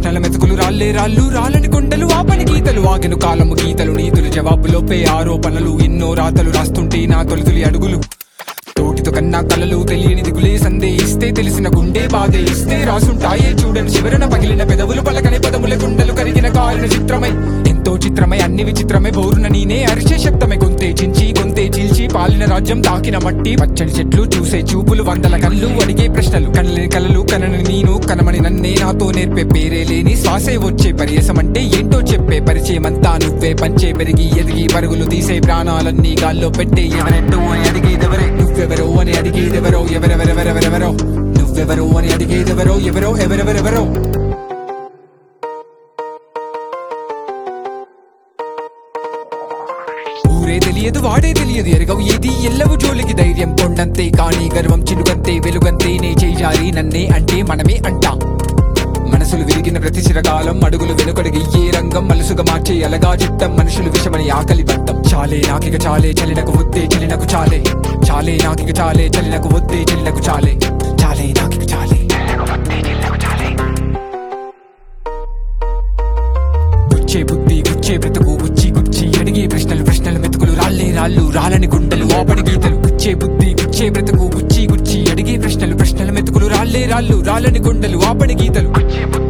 ప్రశ్నల మెతుకులు రాళ్ళే రాళ్ళు రాలని కొండలు ఆపని గీతలు ఆగెను కాలము గీతలు నీతులు జవాబులోపే ఆరోపణలు ఎన్నో రాతలు రాస్తుంటే నా తొలితులి అడుగులు తోటితో కన్నా కలలు తెలియని దిగులే సందేహిస్తే తెలిసిన గుండె బాధే ఇస్తే రాసుంటాయే చూడని చివరన పగిలిన పెదవులు పలకని పదముల గుండెలు కరిగిన కాలిన చిత్రమై ఎంతో చిత్రమై అన్ని విచిత్రమై బోరున నేనే అరిచే శబ్దమై గొంతే చించి గొంతే చీల్చి పాలిన రాజ్యం తాకిన మట్టి పచ్చని చెట్లు చూసే చూపులు వందల కళ్ళు అడిగే ప్రశ్నలు కనలేని కలలు కనని నేను కనమని నన్నే నాతో నేర్పే పేరే లేని శ్వాసే వచ్చే పరియసం అంటే ఏంటో చెప్పే పరిచయం అంతా నువ్వే పంచే పెరిగి ఎదిగి పరుగులు తీసే ప్రాణాలన్నీ గాల్లో పెట్టే ఎవరెంటో అని అడిగేదెవరే నువ్వెవరో అని అడిగేదెవరో ఎవరెవరెవరెవరెవరో నువ్వెవరో అని అడిగేదెవరో ఎవరో ఎవరెవరెవరో ఊరే తెలియదు వాడే తెలియదు ఎరగవు ఏది ఎల్లవు జోలికి ధైర్యం కొండంతే కానీ గర్వం చినుకంతే వెలుగంతే నే చేయాలి నన్నే అంటే మనమే అంటాం మనసులు విరిగిన ప్రతి చిరకాలం అడుగులు వెనుకడిగి ఏ రంగం మలుసుగా మార్చే అలగా చిత్తం మనుషులు విషమని ఆకలి పట్టం చాలే నాకిక చాలే చలినకు వద్దే చలినకు చాలే చాలే నాకిక చాలే చలినకు వద్దే చలినకు చాలే చాలే నాకిక చాలే గుచ్చే బుద్ధి గుచ్చే బ్రతుకు గుచ్చి గుచ్చి అడిగే ప్రశ్నలు ప్రశ్నలు మెతుకులు రాళ్ళే రాళ్ళు రాలని గుండెలు ఆపడి గీతలు గుచ్చే బుద్ధి గుచ్చే బ్రతుకు గుచ్చి గుచ్చి అడిగే ప్రశ్నలు ప్రశ్నలు మెతుకులు రాళ్ళే రాళ్ళు రాలని గుండెలు ఆపడి గీతలు గుచ్చే బుద్ధి